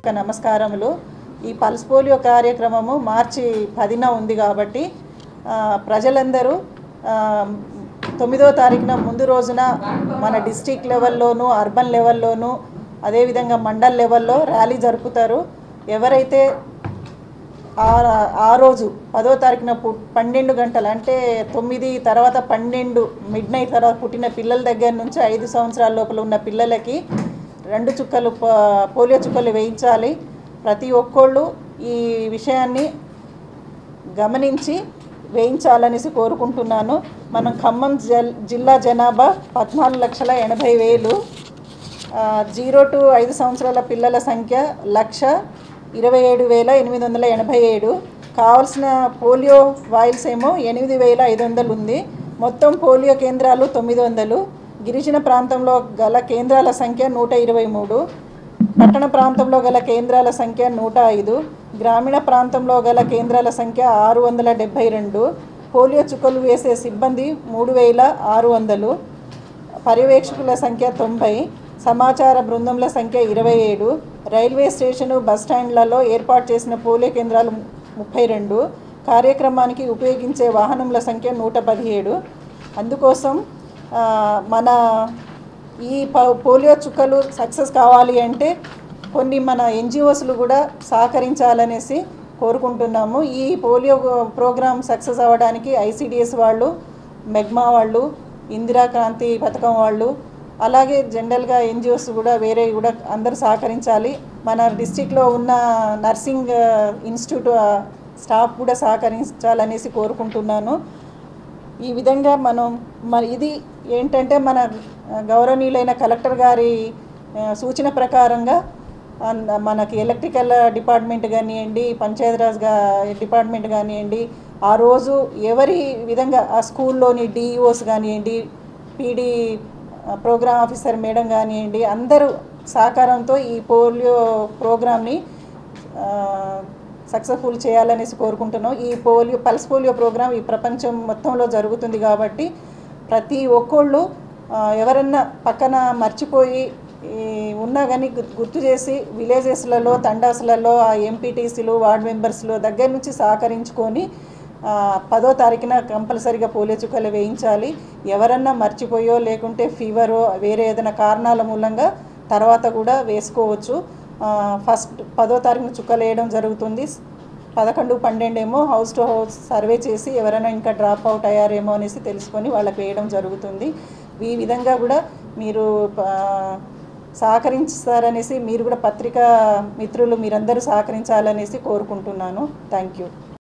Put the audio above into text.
హృదయపూర్వక నమస్కారములు ఈ పల్స్ పోలియో కార్యక్రమము మార్చి పదిన ఉంది కాబట్టి ఆ, ప్రజలందరూ ఆ, తొమ్మిదో తారీఖున ముందు రోజున మన డిస్టిక్ లెవెల్లోనూ అర్బన్ లెవెల్లోనూ అదేవిధంగా మండల్ లెవెల్లో ర్యాలీ జరుపుతారు ఎవరైతే ఆ ఆ రోజు పదో తారీఖున పు పన్నెండు గంటలు అంటే తొమ్మిది తర్వాత పన్నెండు మిడ్ నైట్ తర్వాత పుట్టిన పిల్లల దగ్గర నుంచి ఐదు సంవత్సరాల లోపల ఉన్న పిల్లలకి రెండు చుక్కలు ప- పోలియో చుక్కలు వేయించాలి ప్రతి ఒక్కళ్ళు ఈ విషయాన్ని గమనించి వేయించాలనేసి కోరుకుంటున్నాను మనం ఖమ్మం జల్ జిల్లా జనాభా పద్నాలుగు లక్షల ఎనభై వేలు ఆ, జీరో టు ఐదు సంవత్సరాల పిల్లల సంఖ్య లక్ష ఇరవై ఏడు వేల ఎనిమిది వందల ఎనభై ఏడు కావాల్సిన పోలియో వాయిల్స్ ఏమో ఎనిమిది వేల ఐదు వందలు ఉంది మొత్తం పోలియో కేంద్రాలు తొమ్మిది వందలు గిరిజన ప్రాంతంలో గల కేంద్రాల సంఖ్య నూట ఇరవై మూడు పట్టణ ప్రాంతంలో గల కేంద్రాల సంఖ్య నూట ఐదు గ్రామీణ ప్రాంతంలో గల కేంద్రాల సంఖ్య ఆరు వందల డెబ్భై రెండు పోలియో చుక్కలు వేసే సిబ్బంది మూడు వేల ఆరు వందలు పర్యవేక్షకుల సంఖ్య తొంభై సమాచార బృందంల సంఖ్య ఇరవై ఏడు రైల్వే స్టేషను బస్ స్టాండ్లలో ఏర్పాటు చేసిన పోలియో కేంద్రాలు ముప్పై రెండు కార్యక్రమానికి ఉపయోగించే వాహనముల సంఖ్య నూట పదిహేడు అందుకోసం ఆ, మన ఈ ప- పోలియో చుక్కలు సక్సెస్ కావాలి అంటే కొన్ని మన ఎన్జిఓస్లు కూడా సహకరించాలనేసి కోరుకుంటున్నాము ఈ పోలియో ప్రోగ్రామ్ సక్సెస్ అవ్వడానికి ఐసిడిఎస్ వాళ్ళు మెగ్మా వాళ్ళు ఇందిరా క్రాంతి పథకం వాళ్ళు అలాగే జనరల్గా ఎన్జిఓస్ కూడా వేరే కూడా అందరూ సహకరించాలి మన డిస్టిక్లో ఉన్న నర్సింగ్ ఇన్స్టిట్యూట్ స్టాఫ్ కూడా సహకరించాలనేసి కోరుకుంటున్నాను ఈ విధంగా మనం మరి ఇది ఏంటంటే మన ఆ, గౌరవనీయులైన కలెక్టర్ గారి ఆ, సూచన ప్రకారంగా అన్- మనకి ఎలక్ట్రికల్ డిపార్ట్మెంట్ కానివ్వండి పంచాయతీరాజ్ గా డిపార్ట్మెంట్ కానివ్వండి ఆ రోజు ఎవరి విధంగా ఆ స్కూల్లోని డిఈఓస్ కానివ్వండి పీడీ ప్రోగ్రామ్ ఆఫీసర్ మేడం కానివ్వండి అందరూ సహకారంతో ఈ పోలియో ప్రోగ్రామ్ని సక్సెస్ఫుల్ చేయాలనేసి కోరుకుంటున్నాం ఈ పోలియో పల్స్ పోలియో ప్రోగ్రామ్ ఈ ప్రపంచం మొత్తంలో జరుగుతుంది కాబట్టి ప్రతి ఒక్కళ్ళు ఆ, ఎవరన్నా పక్కన మర్చిపోయి ఈ ఉన్నా కానీ గు- గుర్తు చేసి విలేజెస్లలో తండాస్లలో ఆ ఎంపీటీసీలు వార్డ్ మెంబర్స్లో దగ్గర నుంచి సహకరించుకొని ఆ, పదో తారీఖున కంపల్సరీగా పోలియో చుక్కలు వేయించాలి ఎవరన్నా మర్చిపోయో లేకుంటే ఫీవరో వేరే ఏదైనా కారణాల మూలంగా తర్వాత కూడా వేసుకోవచ్చు ఆ, ఫస్ట్ పదో తారీఖున చుక్కలు వేయడం జరుగుతుంది పదకొండు పన్నెండు ఏమో హౌస్ టు హౌస్ సర్వే చేసి ఎవరైనా ఇంకా డ్రాప్ అవుట్ అయ్యారేమో అనేసి తెలుసుకొని వాళ్ళకి వేయడం జరుగుతుంది ఈ విధంగా కూడా మీరు ఆ, సహకరిస్తారనేసి మీరు కూడా పత్రికా మిత్రులు మీరందరూ సహకరించాలనేసి కోరుకుంటున్నాను థ్యాంక్ యూ